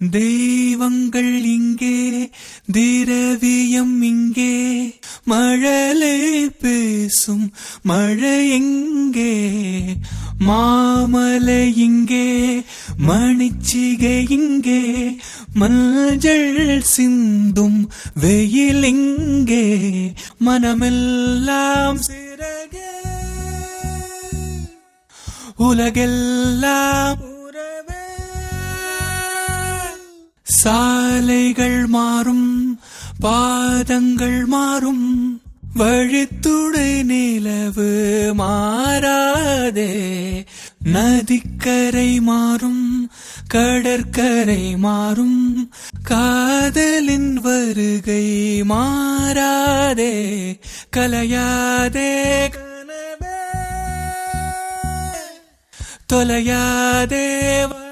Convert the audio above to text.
தெய்வங்கள் இங்கே திரவியம் இங்கே மழலை பேசும் மழை எங்கே மாமலை இங்கே மணிச்சிகை இங்கே மஞ்சள் சிந்தும் வெயில் இங்கே மனமெல்லாம் சிறகே உலகெல்லாம் உறவே சாலைகள் மாறும் பாதங்கள் மாறும் வழித்துடை நிலவு மாறாதே நதிக்கரை மாறும் கடற்கரை மாறும் காதலின் வருகை மாறாதே கலையாதே கனவே தொலையாதே